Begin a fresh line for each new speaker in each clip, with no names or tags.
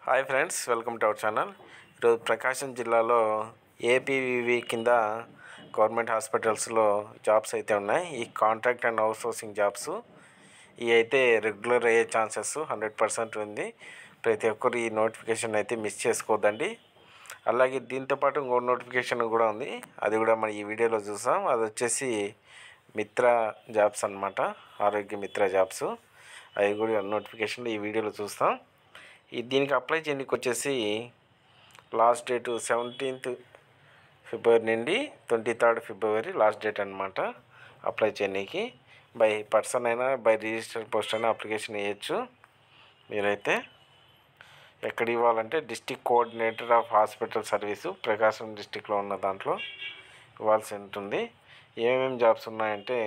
hi friends welcome to our channel ఈరోజు ప్రకాశం జిల్లాలో ఏపీవివి కింద గవర్నమెంట్ హాస్పిటల్స్లో జాబ్స్ అయితే ఉన్నాయి ఈ contract and outsourcing jobs ఇవి అయితే రెగ్యులర్ అయ్యే ఛాన్సెస్ హండ్రెడ్ పర్సెంట్ ఉంది ప్రతి ఒక్కరు ఈ నోటిఫికేషన్ అయితే మిస్ చేసుకోవద్దండి అలాగే దీంతోపాటు ఇంకో నోటిఫికేషన్ కూడా ఉంది అది కూడా మనం ఈ వీడియోలో చూసాం అది వచ్చేసి మిత్ర జాబ్స్ అన్నమాట ఆరోగ్య మిత్ర జాబ్స్ అవి కూడా నోటిఫికేషన్లు ఈ వీడియోలో చూస్తాం ఈ దీనికి అప్లై చేయడానికి వచ్చేసి లాస్ట్ డేట్ సెవెంటీన్త్ ఫిబ్రవరి నుండి twenty third February last date అనమాట అప్లై చేయడానికి బై పర్సన్ అయినా బై రిజిస్టర్ పోస్ట్ అయినా అప్లికేషన్ వేయచ్చు మీరైతే ఎక్కడ ఇవ్వాలంటే district coordinator of hospital service Prakasam డిస్టిక్లో ఉన్న దాంట్లో ఇవ్వాల్సి ఉంటుంది ఏమేమి జాబ్స్ ఉన్నాయంటే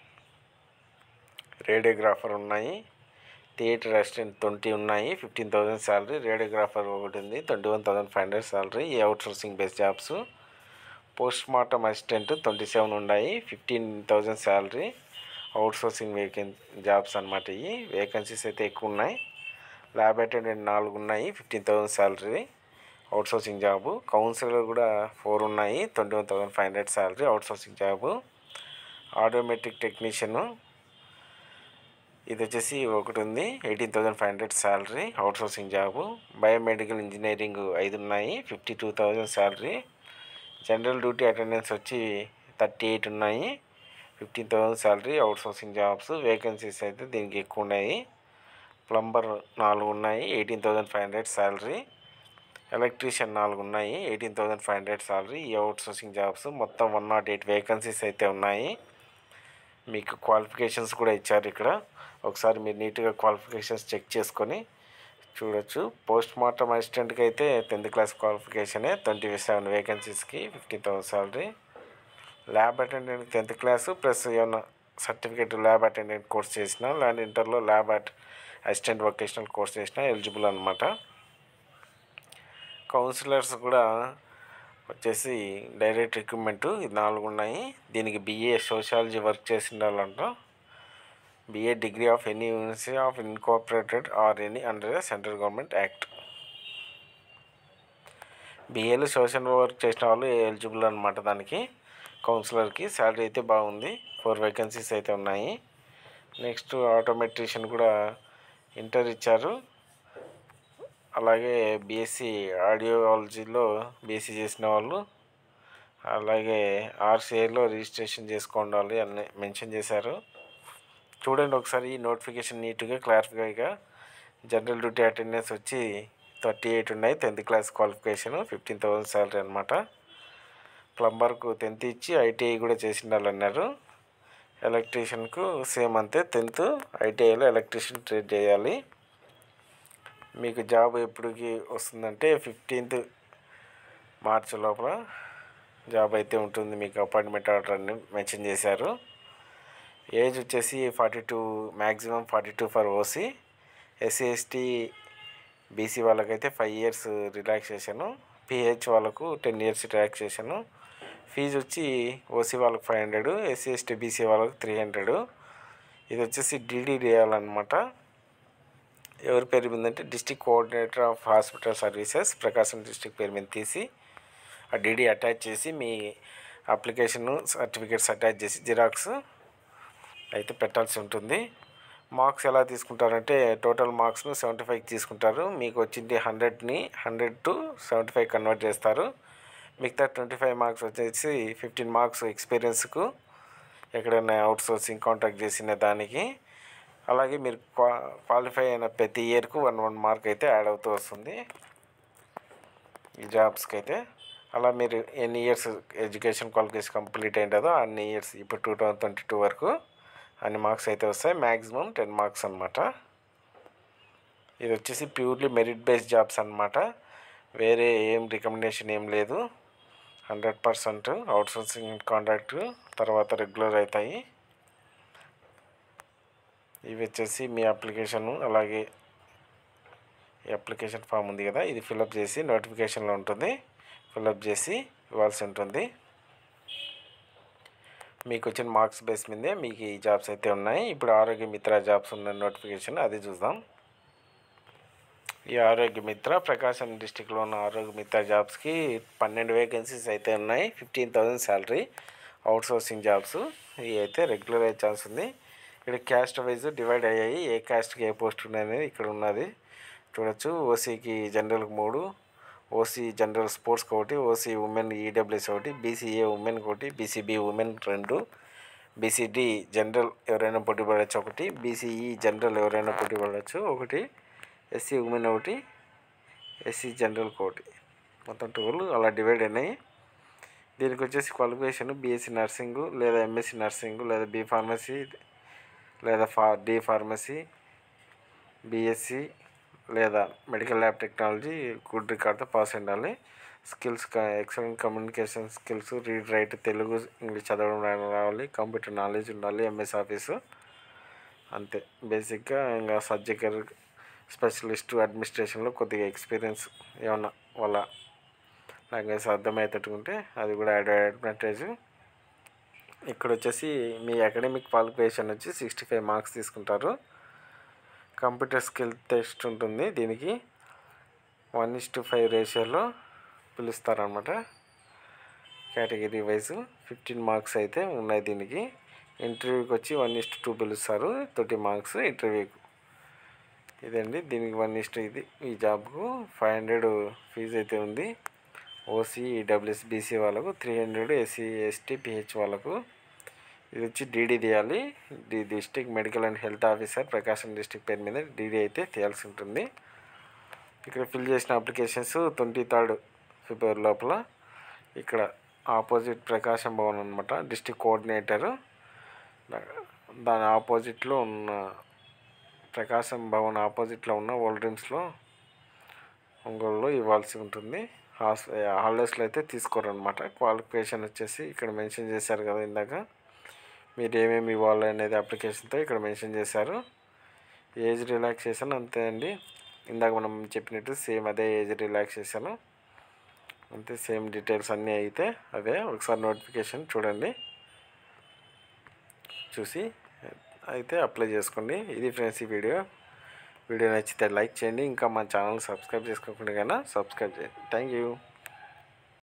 రేడియోగ్రాఫర్ ఉన్నాయి థియేటర్ అసిస్టెంట్ ట్వంటీ ఉన్నాయి ఫిఫ్టీన్ థౌసండ్ శాలరీ రేడియోగ్రాఫర్ ఒకటి ఉంది twenty one thousand five hundred salary ఈ outsourcing base jobs post mortem assistant twenty seven ఉన్నాయి fifteen thousand salary outsourcing vacant jobs అనమాట ఇవి vacancies అయితే ఎక్కువ ఉన్నాయి ల్యాబ్ అటెండెంట్ నాలుగు ఉన్నాయి fifteen thousand salary outsourcing job counsellor కూడా ఫోర్ ఉన్నాయి twenty one thousand five hundred salary outsourcing job automatic technician ఇది వచ్చేసి ఒకటి ఉంది eighteen thousand five hundred salary outsourcing job biomedical engineering ఐదు ఉన్నాయి fifty two thousand salary general duty attendance వచ్చి thirty eight ఉన్నాయి fifteen thousand salary outsourcing jobs vacancies అయితే దీనికి ఎక్కువ ఉన్నాయి ప్లంబర్ నాలుగు ఉన్నాయి eighteen thousand five hundred salary electrician నాలుగు ఉన్నాయి eighteen thousand five hundred salary ఈ అవుట్ సోర్సింగ్ జాబ్స్ మొత్తం వన్ నాట్ ఎయిట్ వేకెన్సీస్ అయితే ఉన్నాయి మీకు క్వాలిఫికేషన్స్ కూడా ఇచ్చారు ఇక్కడ ఒకసారి మీరు నీట్గా క్వాలిఫికేషన్స్ చెక్ చేసుకొని చూడొచ్చు పోస్ట్ మార్టం అసిస్టెంట్కి అయితే టెన్త్ క్లాస్ క్వాలిఫికేషనే ట్వంటీ సెవెన్ వేకెన్సీస్కి fifteen thousand salary lab attendant tenth class plus ఏమన్నా సర్టిఫికేట్ ల్యాబ్ అటెండెంట్ కోర్స్ చేసిన ల్యాండ్ ఇంటర్లో lab at assistant vocational course చేసిన ఎలిజిబుల్ అనమాట కౌన్సిలర్స్ కూడా వచ్చేసి డైరెక్ట్ రిక్రూట్మెంట్ ఇది నాలుగు ఉన్నాయి దీనికి బిఏ సోషాలజీ వర్క్ చేసి ఉండాలంట BA degree of any university of incorporated or any under central government act బిఏలో సోషల్ వర్క్ చేసిన వాళ్ళు ఎలిజిబుల్ అనమాట దానికి కౌన్సిలర్కి శాలరీ అయితే బాగుంది ఫోర్ వేకెన్సీస్ అయితే ఉన్నాయి నెక్స్ట్ ఆటోమెట్రిషియన్ కూడా ఇంటర్ ఇచ్చారు అలాగే బీఎస్సీ ఆడియోలజీలో బీఎస్సీ చేసిన వాళ్ళు అలాగే ఆర్సీఐలో రిజిస్ట్రేషన్ చేసుకోవాలి అని మెన్షన్ చేశారు చూడండి ఒకసారి ఈ నోటిఫికేషన్ నీట్గా క్లారిఫైగా జనరల్ డ్యూటీ అటెండెన్స్ వచ్చి థర్టీ ఎయిట్ ఉన్నాయి tenth class qualification fifteen thousand salary అనమాట ప్లంబర్కు టెన్త్ ఇచ్చి ఐటీఐ కూడా చేసి ఉండాలన్నారు ఎలక్ట్రీషియన్కు సేమ్ అంతే టెన్త్ ఐటీఐలో ఎలక్ట్రీషియన్ ట్రేడ్ చేయాలి మీకు జాబ్ ఎప్పటికి వస్తుందంటే ఫిఫ్టీన్త్ మార్చ్ లోపల జాబ్ అయితే ఉంటుంది మీకు అపాయింట్మెంట్ ఆర్డర్ అని మెన్షన్ చేశారు ఏజ్ వచ్చేసి forty two maximum forty two for OC SC ST BC వాళ్ళకైతే ఫైవ్ ఇయర్స్ రిలాక్సేషను పిహెచ్ వాళ్ళకు టెన్ ఇయర్స్ రిలాక్సేషను ఫీజు వచ్చి ఓసీ వాళ్ళకి five hundred SC ST BC వాళ్ళకి త్రీ హండ్రెడ్ ఇది వచ్చేసి డీడీ చేయాలన్నమాట ఎవరి పేరు మీద అంటే district coordinator of hospital services Prakasam district పేరు మీద తీసి ఆ డీడీ అటాచ్ చేసి మీ అప్లికేషన్ సర్టిఫికేట్స్ అటాచ్ చేసి జిరాక్స్ అయితే పెట్టాల్సి ఉంటుంది మార్క్స్ ఎలా తీసుకుంటారంటే టోటల్ మార్క్స్ను సెవెంటీ ఫైవ్ తీసుకుంటారు మీకు వచ్చింది హండ్రెడ్ని hundred to seventy five convert చేస్తారు మిగతా ట్వంటీ ఫైవ్ మార్క్స్ వచ్చేసి ఫిఫ్టీన్ మార్క్స్ ఎక్స్పీరియన్స్కు ఎక్కడైనా అవుట్ సోర్సింగ్ కాంటాక్ట్ చేసిన దానికి అలాగే మీరు క్వా క్వాలిఫై అయిన ప్రతి ఇయర్కు వన్ వన్ మార్క్ అయితే యాడ్ అవుతూ వస్తుంది ఈ జాబ్స్కి అయితే అలా మీరు ఎన్ని ఇయర్స్ ఎడ్యుకేషన్ క్వాలిఫికేషన్ కంప్లీట్ అయింటుందో అన్ని ఇయర్స్ ఇప్పుడు టూ థౌజండ్ ట్వంటీ టూ వరకు అన్ని మార్క్స్ అయితే వస్తాయి మ్యాక్సిమం టెన్ మార్క్స్ అనమాట ఇది వచ్చేసి ప్యూర్లీ మెరిట్ బేస్డ్ జాబ్స్ అనమాట వేరే ఏం రికమెండేషన్ ఏం లేదు hundred percent outsourcing contract తర్వాత రెగ్యులర్ అవుతాయి ఇవి వచ్చేసి మీ అప్లికేషను అలాగే ఈ అప్లికేషన్ ఫామ్ ఉంది కదా ఇది ఫిలప్ చేసి నోటిఫికేషన్లో ఉంటుంది ఫిలప్ చేసి ఇవ్వాల్సి ఉంటుంది మీకు వచ్చిన మార్క్స్ బేస్ మీదే మీకు ఈ జాబ్స్ అయితే ఉన్నాయి ఇప్పుడు ఆరోగ్య మిత్ర జాబ్స్ ఉన్న నోటిఫికేషన్ అది చూద్దాం ఈ ఆరోగ్య మిత్ర ప్రకాశం డిస్టిక్లో ఉన్న ఆరోగ్య మిత్ర జాబ్స్కి పన్నెండు వేకెన్సీస్ అయితే ఉన్నాయి fifteen thousand salary outsourcing jobs ఇవి అయితే రెగ్యులర్ అయ్యే ఛాన్స్ ఉంది ఇక్కడ క్యాస్ట్ వైజ్ డివైడ్ అయ్యాయి ఏ క్యాస్ట్కి ఏ పోస్ట్ అనేది ఇక్కడ ఉన్నది చూడొచ్చు ఓసీకి జనరల్కి మూడు ఓసీ జనరల్ స్పోర్ట్స్కి ఒకటి ఓసీ ఉమెన్ ఈడబ్ల్యూఎస్ ఒకటి బీసీఏ ఉమెన్ ఒకటి బీసీబీ ఉమెన్ రెండు బీసీడీ జనరల్ ఎవరైనా పోటీ పడవచ్చు ఒకటి బీసీఈ జనరల్ ఎవరైనా పోటీ పడవచ్చు ఒకటి ఎస్సీ ఉమెన్ ఒకటి ఎస్సీ జనరల్కి ఒకటి మొత్తం ట్వెల్వ్ అలా డివైడ్ అయినాయి దీనికి వచ్చేసి క్వాలిఫికేషన్ బీఎస్సీ నర్సింగ్ లేదా ఎంఎస్సీ నర్సింగ్ లేదా బీ ఫార్మసీ లేదా ఫా డి ఫార్మసీ బీఎస్సీ లేదా మెడికల్ ల్యాబ్ టెక్నాలజీ గుడ్ రికార్డ్తో పాస్ అయి ఉండాలి skills excellent communication skills read write Telugu English చదవడం రాయడం రావాలి కంప్యూటర్ నాలెడ్జ్ ఉండాలి ఎంఎస్ ఆఫీసు అంతే బేసిక్గా ఇంకా సబ్జెక్ట్ స్పెషలిస్ట్ అడ్మినిస్ట్రేషన్లో కొద్దిగా ఎక్స్పీరియన్స్ ఏమన్నా వాళ్ళ లాంగ్వేజ్ అర్థమయ్యేటట్టుకుంటే అది కూడా యాడ్ అడ్వాంటేజ్ ఇక్కడ వచ్చేసి మీ అకాడమిక్ క్వాలిఫికేషన్ వచ్చి సిక్స్టీ ఫైవ్ మార్క్స్ తీసుకుంటారు కంప్యూటర్ స్కిల్ టెస్ట్ ఉంటుంది దీనికి వన్ ఇస్ టు ఫైవ్ రేషియోలో పిలుస్తారనమాట కేటగిరీ వైజ్ ఫిఫ్టీన్ మార్క్స్ అయితే ఉన్నాయి దీనికి ఇంటర్వ్యూకి వచ్చి వన్ ఇస్ టూ పిలుస్తారు థర్టీ మార్క్స్ ఇంటర్వ్యూకి ఇదండి దీనికి వన్ ఇస్ట్ ఇది ఈ జాబ్కు ఫైవ్ హండ్రెడ్ ఫీజు అయితే ఉంది ఓసీ ఈడబ్ల్యూఎస్ బీసీ వాళ్ళకు three hundred SC ST PH వాళ్ళకు ఇది వచ్చి డీడీ తీయాలి డి district medical and health officer Prakasam district పేరు మీద డీడీ అయితే తీయాల్సి ఉంటుంది ఇక్కడ ఫిల్ చేసిన అప్లికేషన్స్ ట్వంటీ థర్డ్ ఫిబ్రవరి లోపల ఇక్కడ ఆపోజిట్ ప్రకాశం భవన్ అనమాట డిస్టిక్ కోఆర్డినేటరు దాని ఆపోజిట్లో ఉన్న ప్రకాశం భవన్ ఆపోజిట్లో ఉన్న ఓల్డ్ డ్రీమ్స్లో ఒంగోలులో ఇవ్వాల్సి ఉంటుంది హాస్ హాలిడేస్లో అయితే తీసుకోరు అనమాట క్వాలిఫికేషన్ వచ్చేసి ఇక్కడ మెన్షన్ చేశారు కదా ఇందాక మీరు ఏమేమి ఇవ్వాలి అనేది అప్లికేషన్తో ఇక్కడ మెన్షన్ చేశారు ఏజ్ రిలాక్సేషన్ అంతే అండి ఇందాక మనం చెప్పినట్టు సేమ్ అదే ఏజ్ రిలాక్సేషన్ అంతే సేమ్ డీటెయిల్స్ అన్నీ అయితే అవే ఒకసారి నోటిఫికేషన్ చూడండి చూసి అయితే అప్లై చేసుకోండి ఇది ఫ్రెండ్స్ ఈ వీడియో వీడియో నచ్చితే లైక్ చేయండి ఇంకా మా ఛానల్ సబ్స్క్రైబ్ చేసుకోకుండా సబ్స్క్రైబ్ చేయండి థ్యాంక్ యూ